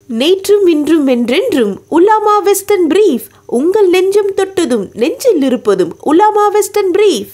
நேற்றும் இன்றும் என்றென்றும் உலாமா வெஸ்டர்ன் பிரீஃப் உங்கள் நெஞ்சம் தொட்டதும் நெஞ்சில் இருப்பதும் உலாமா வெஸ்டர்ன் பிரீஃப்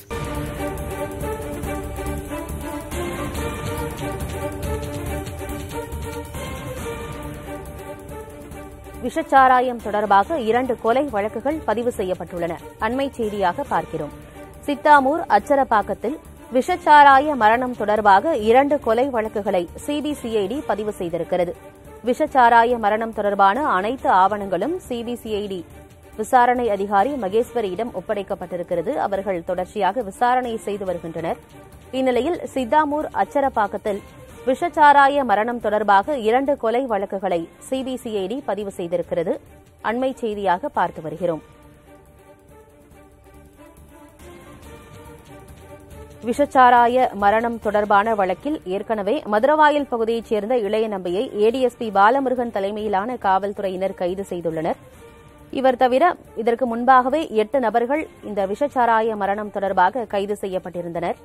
விஷச்சாராயம் தொடர்பாக இரண்டு கொலை வழக்குகள் பதிவு செய்யப்பட்டுள்ளன அண்மை செய்தியாக பார்க்கிறோம் சித்தாமூர் அச்சரப்பாக்கத்தில் விஷச்சாராய மரணம் தொடர்பாக இரண்டு கொலை வழக்குகளை சிபிசிஐடி பதிவு செய்திருக்கிறது விஷச்சாராய மரணம் தொடர்பான அனைத்து ஆவணங்களும் சிபிசிஐடி விசாரணை அதிகாரி மகேஸ்வரியிடம் ஒப்படைக்கப்பட்டிருக்கிறது அவர்கள் தொடர்ச்சியாக விசாரணை செய்து வருகின்றனர் இந்நிலையில் சித்தாமூர் அச்சரப்பாக்கத்தில் விஷச்சாராய மரணம் தொடர்பாக இரண்டு கொலை வழக்குகளை சிபிசிஐடி பதிவு செய்திருக்கிறது அண்மை செய்தியாக பார்த்து வருகிறோம் விஷச்சாராய மரணம் தொடர்பான வழக்கில் ஏற்கனவே மதுரவாயல் பகுதியைச் சேர்ந்த இளைய நம்பியை ஏடிஎஸ்பி பாலமுருகன் தலைமையிலான காவல்துறையினர் கைது செய்துள்ளனர் இவர் தவிர இதற்கு முன்பாகவே எட்டு நபர்கள் இந்த விஷச்சாராய மரணம் தொடர்பாக கைது செய்யப்பட்டிருந்தனர்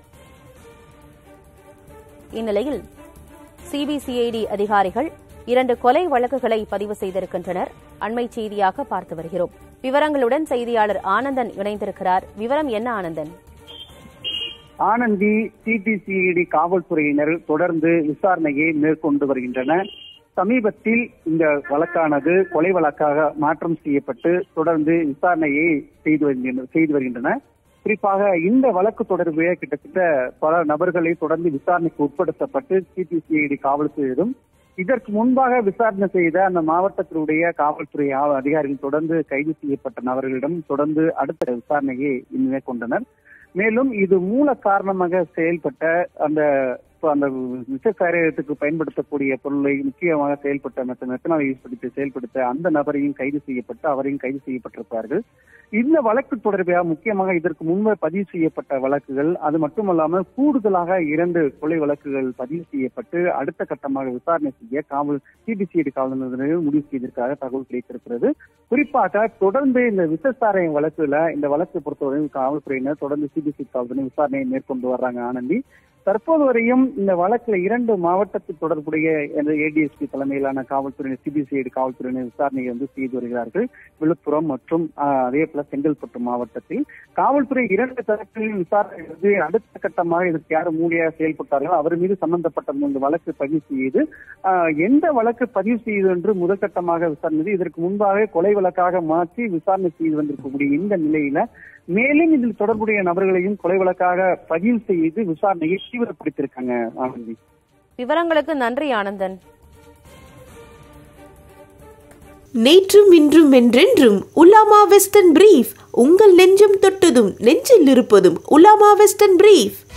இந்நிலையில் சிபிசிஐடி அதிகாரிகள் இரண்டு கொலை வழக்குகளை பதிவு செய்திருக்கின்றனர் அண்மை செய்தியாக பார்த்து வருகிறோம் விவரங்களுடன் செய்தியாளர் ஆனந்தன் இணைந்திருக்கிறார் விவரம் என்ன ஆனந்தன் ஆனந்தி சிபிசிஐடி காவல்துறையினர் தொடர்ந்து விசாரணையை மேற்கொண்டு வருகின்றனர் சமீபத்தில் இந்த வழக்கானது கொலை வழக்காக மாற்றம் செய்யப்பட்டு தொடர்ந்து விசாரணையை செய்து வருகின்றன செய்து வருகின்றன குறிப்பாக இந்த வழக்கு தொடர்புடைய கிட்டத்தட்ட பல நபர்களை தொடர்ந்து விசாரணைக்கு உட்படுத்தப்பட்டு சிபிசிஐடி காவல்துறையிடம் இதற்கு முன்பாக விசாரணை செய்த அந்த மாவட்டத்தினுடைய காவல்துறை அதிகாரிகள் தொடர்ந்து கைது செய்யப்பட்ட நபர்களிடம் தொடர்ந்து அடுத்த விசாரணையை மேற்கொண்டனர் மேலும் இது மூல காரணமாக செயல்பட்ட அந்த அந்த விஷக்காரியத்துக்கு பயன்படுத்தக்கூடிய பொருளை முக்கியமாக செயல்பட்ட மற்றும் மெத்தனால் யூஸ் பண்ணி செயல்படுத்த அந்த நபரையும் கைது செய்யப்பட்டு அவரையும் கைது செய்யப்பட்டிருப்பார்கள் இந்த வழக்கு தொடர்பாக முக்கியமாக இதற்கு முன்பு பதிவு செய்யப்பட்ட வழக்குகள் அது மட்டுமல்லாமல் கூடுதலாக இரண்டு கொலை வழக்குகள் பதிவு செய்யப்பட்டு அடுத்த கட்டமாக விசாரணை செய்ய காவல் சிபிசிஐடி காவல்துறையினர் முடிவு செய்திருக்காக தகவல் கிடைத்திருக்கிறது குறிப்பாக தொடர்ந்து இந்த விசசாராயம் வழக்குல இந்த வழக்கு பொறுத்தவரை காவல்துறையினர் தொடர்ந்து சிபிசிஐடி காவல்துறை விசாரணையை மேற்கொண்டு வர்றாங்க ஆனந்தி தற்போது வரையும் இந்த வழக்குல இரண்டு மாவட்டத்தில் தொடர்புடைய ஏடிஎஸ்பி தலைமையிலான காவல்துறை சிபிசிஐடி காவல்துறையினர் விசாரணையை வந்து செய்து வருகிறார்கள் விழுப்புரம் மற்றும் அதே போல செங்கல்பட்டு மாவட்டத்தில் காவல்துறை இரண்டு தரப்பிலும் விசாரணை வந்து அடுத்த கட்டமாக இதற்கு யார் மூலியாக செயல்பட்டார்கள் அவர் மீது சம்பந்தப்பட்ட இந்த வழக்கு பதிவு செய்து எந்த வழக்கு பதிவு செய்து என்று முதற்கட்டமாக விசாரணை இதற்கு முன்பாக கொலை வழக்காக மாற்றி விசாரணை செய்து வந்திருக்கக்கூடிய இந்த நிலையில மேலும் இதில் தொடர்புடைய நபர்களையும் கொலை வழக்காக பதிவு செய்து விசாரணையை தீவிரப்படுத்தியிருக்காங்க ஆனந்தி விவரங்களுக்கு நன்றி ஆனந்தன் நேற்றும் இன்றும் என்றென்றும் உலாமா வெஸ்டர்ன் பிரீஃப் உங்கள் நெஞ்சம் தொட்டதும் நெஞ்சில் இருப்பதும் உலாமா வெஸ்டர்ன் பிரீஃப்